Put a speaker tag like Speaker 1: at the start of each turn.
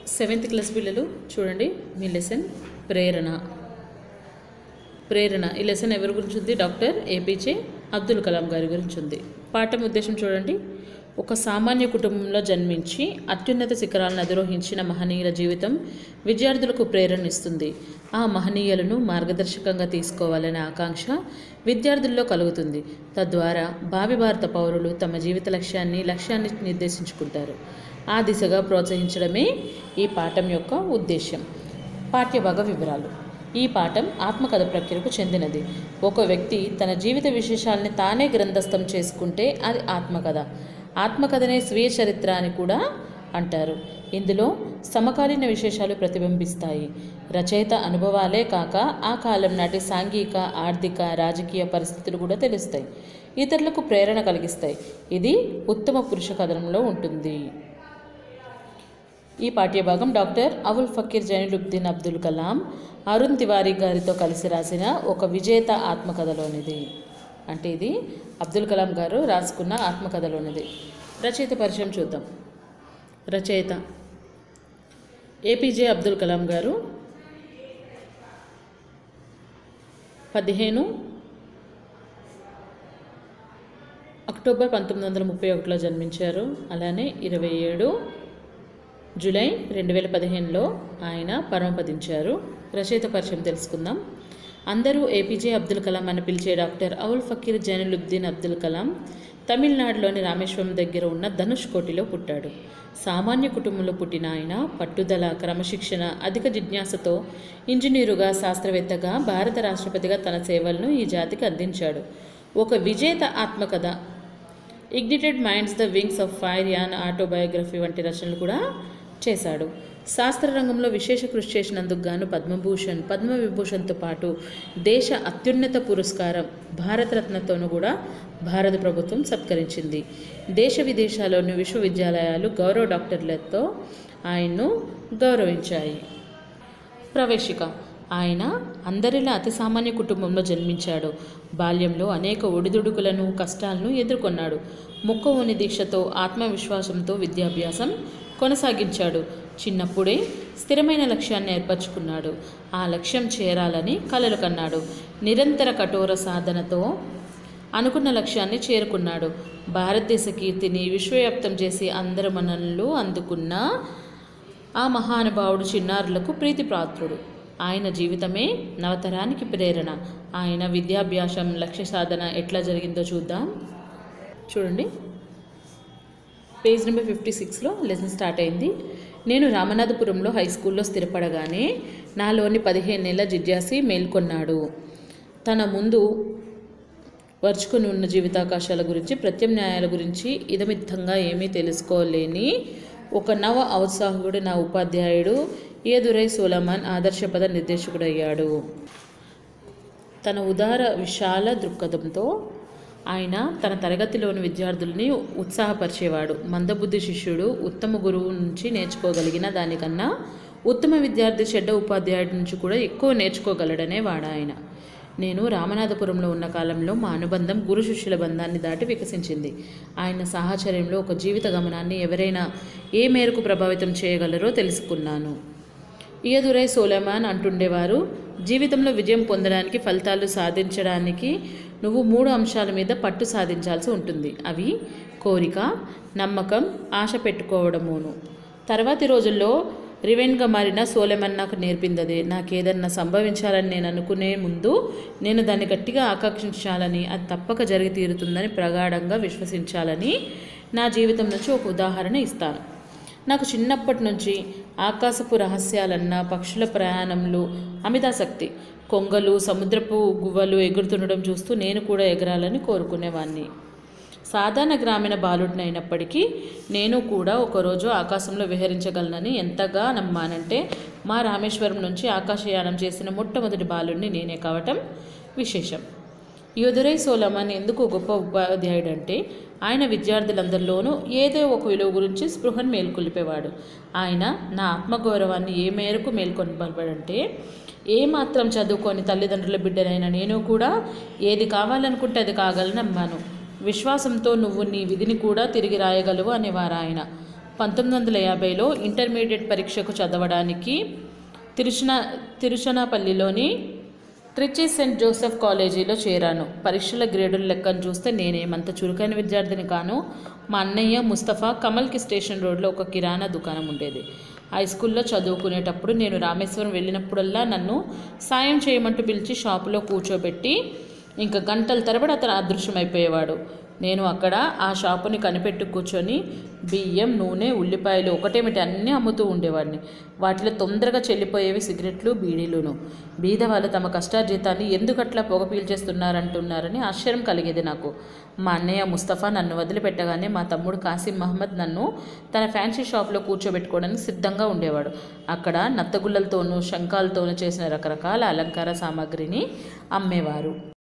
Speaker 1: seventh class పిల్లలు చూడండి మీ lesson ప్రేరణ ప్రేరణ ఈ లెసన్ ఎవరి గురించి ఉంది డాక్టర్ ఏపీజే అబ్దుల్ కలాం గారి గురించి ఉంది పాఠం ఉద్దేశం చూడండి ఒక సామాన్య కుటుంబంలో జన్మించి అత్యున్నత శిఖరాలను అధిరోహించిన మహనీయుల జీవితం విద్యార్థులకు ప్రేరణనిస్తుంది ఆ మహనీయులను మార్గదర్శకంగా తీసుకోవాలనే ఆకాంక్ష విద్యార్థుల్లో కలుగుతుంది తద్వారా భావి భారత పౌరులు తమ జీవిత లక్ష్యాన్ని లక్ష్యాన్ని నిర్దేశించుకుంటారు ఆ దిశగా ప్రోత్సహించడమే ఈ పాఠం యొక్క ఉద్దేశ్యం పాఠ్యభాగ వివరాలు ఈ పాఠం ఆత్మకథ ప్రక్రియకు చెందినది ఒక వ్యక్తి తన జీవిత విశేషాలని తానే గ్రంథస్థం చేసుకుంటే అది ఆత్మకథ ఆత్మకథనే స్వీయ చరిత్ర అని కూడా అంటారు ఇందులో సమకాలీన విశేషాలు ప్రతిబింబిస్తాయి రచయిత అనుభవాలే కాక ఆ కాలం నాటి సాంఘిక ఆర్థిక రాజకీయ పరిస్థితులు కూడా తెలుస్తాయి ఇతరులకు ప్రేరణ కలిగిస్తాయి ఇది ఉత్తమ పురుష కథనంలో ఉంటుంది ఈ పాఠ్యభాగం డాక్టర్ అవుల్ ఫకీర్ జైనులుబ్దీన్ అబ్దుల్ కలాం అరుణ్ తివారీ గారితో కలిసి రాసిన ఒక విజేత ఆత్మకథలోనిది అంటే ఇది అబ్దుల్ కలాం గారు రాసుకున్న ఆత్మకథలోనిది రచయిత పరిచయం చూద్దాం రచయిత ఏపీజే అబ్దుల్ కలాం గారు పదిహేను అక్టోబర్ పంతొమ్మిది వందల ముప్పై ఒకటిలో జన్మించారు అలానే ఇరవై ఏడు జూలై రెండు వేల పదిహేనులో ఆయన పరమపదించారు రచయిత పరిచయం తెలుసుకుందాం అందరూ ఏపీజే అబ్దుల్ కలాం అని పిలిచే డాక్టర్ అవుల్ ఫకీర్ జైనులుబ్దీన్ అబ్దుల్ కలాం తమిళనాడులోని రామేశ్వరం దగ్గర ఉన్న ధనుష్ కోటిలో పుట్టాడు సామాన్య కుటుంబంలో పుట్టిన ఆయన పట్టుదల క్రమశిక్షణ అధిక జిజ్ఞాసతో ఇంజనీరుగా శాస్త్రవేత్తగా భారత రాష్ట్రపతిగా తన సేవలను ఈ జాతికి అందించాడు ఒక విజేత ఆత్మకథ ignited minds the wings of fire an autobiography వంటి రచనలు కూడా చేశాడు శాస్త్ర రంగంలో విశేష కృషి చేసినందుకు గాను పద్మభూషణ్ పద్మవిభూషణ్తో పాటు దేశ అత్యున్నత పురస్కారం భారతరత్నతోనూ కూడా భారత ప్రభుత్వం సత్కరించింది దేశ విదేశాల్లోని విశ్వవిద్యాలయాలు గౌరవ డాక్టర్లతో ఆయన్ను గౌరవించాయి ప్రవేశిక ఆయన అందరిలా అతి సామాన్య కుటుంబంలో జన్మించాడు బాల్యంలో అనేక ఒడిదుడుకులను కష్టాలను ఎదుర్కొన్నాడు మొక్కవోని దీక్షతో ఆత్మవిశ్వాసంతో విద్యాభ్యాసం కొనసాగించాడు చిన్నప్పుడే స్థిరమైన లక్ష్యాన్ని ఏర్పరచుకున్నాడు ఆ లక్ష్యం చేరాలని కలలు కన్నాడు నిరంతర కఠోర సాధనతో అనుకున్న లక్ష్యాన్ని చేరుకున్నాడు భారతదేశ కీర్తిని విశ్వవ్యాప్తం చేసి అందరి మనల్ని అందుకున్న ఆ మహానుభావుడు చిన్నారులకు ప్రీతిపాత్రుడు ఆయన జీవితమే నవతరానికి ప్రేరణ ఆయన విద్యాభ్యాసం లక్ష్య సాధన ఎట్లా జరిగిందో చూద్దాం చూడండి పేజ్ నెంబర్ ఫిఫ్టీ సిక్స్లో లెసన్ స్టార్ట్ అయింది నేను రామనాథపురంలో హై స్కూల్లో స్థిరపడగానే నాలోని పదిహేను నెలల జిజ్ఞాసి మేల్కొన్నాడు తన ముందు వరుచుకొని ఉన్న జీవితావకాశాల గురించి ప్రత్యామ్నాయాల గురించి ఇదమిత్తంగా ఏమీ తెలుసుకోలేని ఒక నవ ఔత్సాహకుడు నా ఉపాధ్యాయుడు ఏదురై సోలమాన్ ఆదర్శపద నిర్దేశకుడయ్యాడు తన ఉదార విశాల దృక్పథంతో ఆయన తన తరగతిలోని విద్యార్థుల్ని ఉత్సాహపరిచేవాడు మందబుద్ధి శిష్యుడు ఉత్తమ గురువు నుంచి నేర్చుకోగలిగిన దానికన్నా ఉత్తమ విద్యార్థి చెడ్డ ఉపాధ్యాయుడి నుంచి కూడా ఎక్కువ నేర్చుకోగలడనే వాడు ఆయన నేను రామనాథపురంలో ఉన్న కాలంలో మా అనుబంధం గురు శిష్యుల బంధాన్ని దాటి వికసించింది ఆయన సాహచర్యంలో ఒక జీవిత గమనాన్ని ఎవరైనా ఏ మేరకు ప్రభావితం చేయగలరో తెలుసుకున్నాను ఇయదురై సోలమాన్ అంటుండేవారు జీవితంలో విజయం పొందడానికి ఫలితాలు సాధించడానికి నువ్వు మూడు అంశాల మీద పట్టు సాధించాల్సి ఉంటుంది అవి కోరిక నమ్మకం ఆశ పెట్టుకోవడమును తర్వాతి రోజుల్లో రివెన్గా మారిన సోలెమన్ నాకు నేర్పిందదే నాకేదన్నా సంభవించాలని నేను అనుకునే ముందు నేను దాన్ని గట్టిగా ఆకాంక్షించాలని అది తప్పక జరిగి తీరుతుందని ప్రగాఢంగా విశ్వసించాలని నా జీవితం నుంచి ఒక ఉదాహరణ ఇస్తాను నాకు చిన్నప్పటి నుంచి ఆకాశపు రహస్యాలన్న పక్షుల ప్రయాణంలో అమితాసక్తి కొంగలు సముద్రపు గువ్వలు ఎగురుతుండడం చూస్తూ నేను కూడా ఎగరాలని కోరుకునేవాడిని సాధారణ గ్రామీణ బాలుడినైనప్పటికీ నేను కూడా ఒకరోజు ఆకాశంలో విహరించగలనని ఎంతగా నమ్మానంటే మా రామేశ్వరం నుంచి ఆకాశయానం చేసిన మొట్టమొదటి బాలుడిని నేనే కావటం విశేషం యోధురై సోలమన్ ఎందుకు గొప్ప ఉపాధ్యాయుడు అంటే ఆయన విద్యార్థులందరిలోనూ ఏదో ఒక విలువ గురించి స్పృహను మేల్కొల్పేవాడు ఆయన నా ఆత్మగౌరవాన్ని ఏ మేరకు మేల్కొల్పడంటే ఏ మాత్రం చదువుకొని తల్లిదండ్రుల బిడ్డనైన నేను కూడా ఏది కావాలనుకుంటే అది కాగలను నమ్మాను విశ్వాసంతో నువ్వు నీ విధిని కూడా తిరిగి రాయగలవు అనేవారు ఆయన పంతొమ్మిది వందల యాభైలో ఇంటర్మీడియట్ పరీక్షకు చదవడానికి తిరుచన తిరుచనాపల్లిలోని ట్రిచి సెయింట్ జోసెఫ్ కాలేజీలో చేరాను పరీక్షల గ్రేడుల లెక్కను చూస్తే నేనేమంత చురుకైన విద్యార్థిని కాను మా అన్నయ్య ముస్తఫా కమల్కి స్టేషన్ రోడ్లో ఒక కిరాణా దుకాణం ఉండేది హై స్కూల్లో చదువుకునేటప్పుడు నేను రామేశ్వరం వెళ్ళినప్పుడల్లా నన్ను సాయం చేయమంటూ పిలిచి షాపులో కూర్చోబెట్టి ఇంకా గంటల తరబడి అతను అదృశ్యమైపోయేవాడు నేను అక్కడ ఆ షాపుని కనిపెట్టు కూర్చొని బియ్యం నూనె ఉల్లిపాయలు ఒకటేమిటి అన్నీ అమ్ముతూ ఉండేవాడిని వాటిలో తొందరగా చెల్లిపోయేవి సిగరెట్లు బీడీలును బీద వాళ్ళు తమ కష్టార్జితాన్ని ఎందుకు అట్లా పొగ పీల్చేస్తున్నారంటున్నారని ఆశ్చర్యం కలిగేది నాకు మా అన్నయ్య ముస్తఫా నన్ను వదిలిపెట్టగానే మా తమ్ముడు కాసిం మహమ్మద్ నన్ను తన ఫ్యాన్సీ షాప్లో కూర్చోబెట్టుకోవడానికి సిద్ధంగా ఉండేవాడు అక్కడ నత్తగుల్లలతోనూ శంఖాలతోనూ చేసిన రకరకాల అలంకార సామాగ్రిని అమ్మేవారు